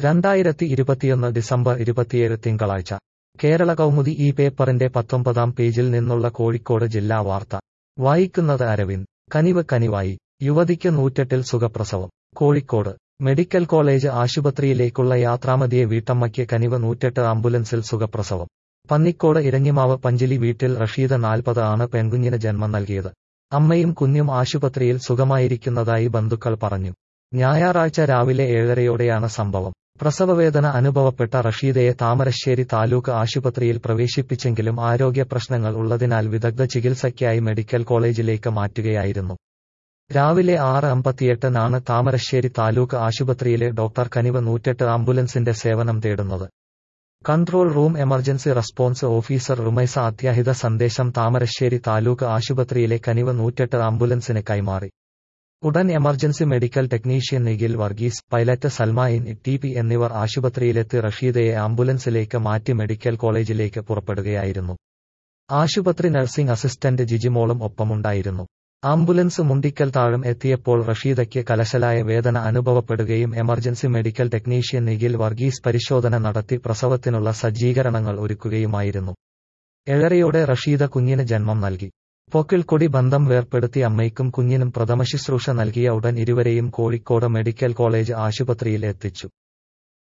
രണ്ടായിരത്തി ഇരുപത്തിയൊന്ന് ഡിസംബർ ഇരുപത്തിയേഴ് തിങ്കളാഴ്ച കേരള കൗമുദി ഈ പേപ്പറിന്റെ പത്തൊമ്പതാം പേജിൽ നിന്നുള്ള കോഴിക്കോട് ജില്ലാ വാർത്ത വായിക്കുന്നത് അരവിന്ദ് കനിവ് കനിവായി യുവതിക്ക് നൂറ്റെട്ടിൽ സുഖപ്രസവം കോഴിക്കോട് മെഡിക്കൽ കോളേജ് ആശുപത്രിയിലേക്കുള്ള യാത്രാമതിയെ വീട്ടമ്മയ്ക്ക് കനിവ് നൂറ്റെട്ട് ആംബുലൻസിൽ സുഖപ്രസവം പന്നിക്കോട് ഇരഞ്ഞിമാവ് പഞ്ചിലി വീട്ടിൽ റഷീദ നാൽപ്പത് ആണ് പെൺകുഞ്ഞിന് ജന്മം നൽകിയത് അമ്മയും കുഞ്ഞും ആശുപത്രിയിൽ സുഖമായിരിക്കുന്നതായി ബന്ധുക്കൾ പറഞ്ഞു ഞായറാഴ്ച രാവിലെ ഏഴരയോടെയാണ് സംഭവം പ്രസവവേദന അനുഭവപ്പെട്ട റഷീദയെ താമരശ്ശേരി താലൂക്ക് ആശുപത്രിയിൽ പ്രവേശിപ്പിച്ചെങ്കിലും ആരോഗ്യ പ്രശ്നങ്ങൾ ഉള്ളതിനാൽ വിദഗ്ധ ചികിത്സയ്ക്കായി മെഡിക്കൽ കോളേജിലേക്ക് മാറ്റുകയായിരുന്നു രാവിലെ ആറ് അമ്പത്തിയെട്ടിനാണ് താമരശ്ശേരി താലൂക്ക് ആശുപത്രിയിലെ ഡോക്ടർ കനിവ് നൂറ്റെട്ട് ആംബുലൻസിന്റെ സേവനം തേടുന്നത് control room emergency response officer Rumaisa അത്യാഹിത സന്ദേശം താമരശ്ശേരി താലൂക്ക് ആശുപത്രിയിലെ കനിവ് നൂറ്റെട്ട് ആംബുലൻസിന് കൈമാറി ഉടൻ emergency medical technician Nikhil Varghese pilot Salmayin T P എന്നിവർ ആശുപത്രിയിലെത്തി റഷീദയെ ആംബുലൻസിലേക്ക് മാറ്റി മെഡിക്കൽ കോളേജിലേക്ക് പുറപ്പെടുകയായിരുന്നു ആശുപത്രി നഴ്സിംഗ് അസിസ്റ്റന്റ് ജിജിമോളും ഒപ്പമുണ്ടായിരുന്നു ആംബുലൻസ് മുണ്ടിക്കൽ താഴം എത്തിയപ്പോൾ റഷീദയ്ക്ക് കലശലായ വേദന അനുഭവപ്പെടുകയും emergency medical technician Nikhil Varghese പരിശോധന നടത്തി പ്രസവത്തിനുള്ള സജ്ജീകരണങ്ങൾ ഒരുക്കുകയുമായിരുന്നു ഏഴരയോടെ റഷീദ കുഞ്ഞിന് ജന്മം നൽകി പൊക്കിൾക്കൊടി ബന്ധം വേർപ്പെടുത്തി അമ്മയ്ക്കും കുഞ്ഞിനും പ്രഥമശുശ്രൂഷ നൽകിയ ഉടൻ ഇരുവരെയും കോഴിക്കോട് മെഡിക്കൽ കോളേജ് ആശുപത്രിയിൽ എത്തിച്ചു